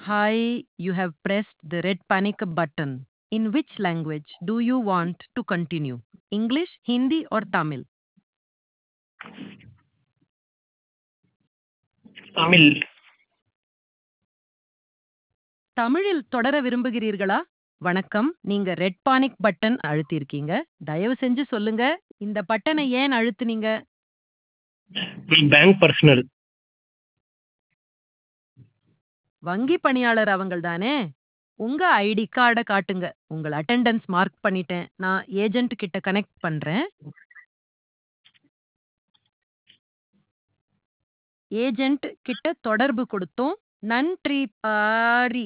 Hi, you have pressed the red panic button. In which language do you want to continue? English, Hindi, or Tamil? Tamil தமிழில் தொடர விரும்புகிறீர்களா வணக்கம் நீங்க red panic button அழுத்தியிருக்கீங்க தயவு செஞ்சு சொல்லுங்க இந்த பட்டனை ஏன் அழுத்துனீங்க பேங்க் பர்சனல் வங்கி பணியாளர் அவங்கள் தானே உங்க ஐடி கார்டை காட்டுங்க உங்கள் அட்டெண்டன்ஸ் மார்க் பண்ணிட்டேன் நான் ஏஜென்ட் கிட்ட கனெக்ட் பண்றேன் ஏஜென்ட் கிட்ட தொடர்பு கொடுத்தோம் நன்றி Pari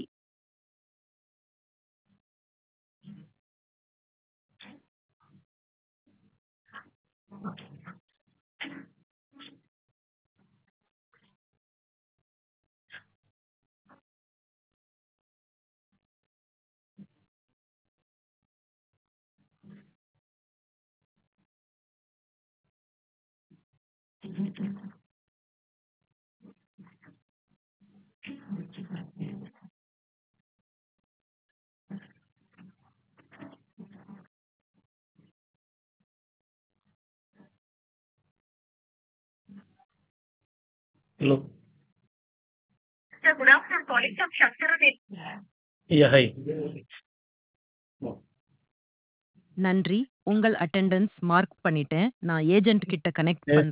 hello Sir, good afternoon. Calling from Shankara. Yeah hi நன்றி உங்கள் அட்டெண்டன்ஸ் மார்க் பண்ணிட்டேன் நான் ஏஜென்ட் கிட்ட கனெக்ட் Yes. பண்றேன்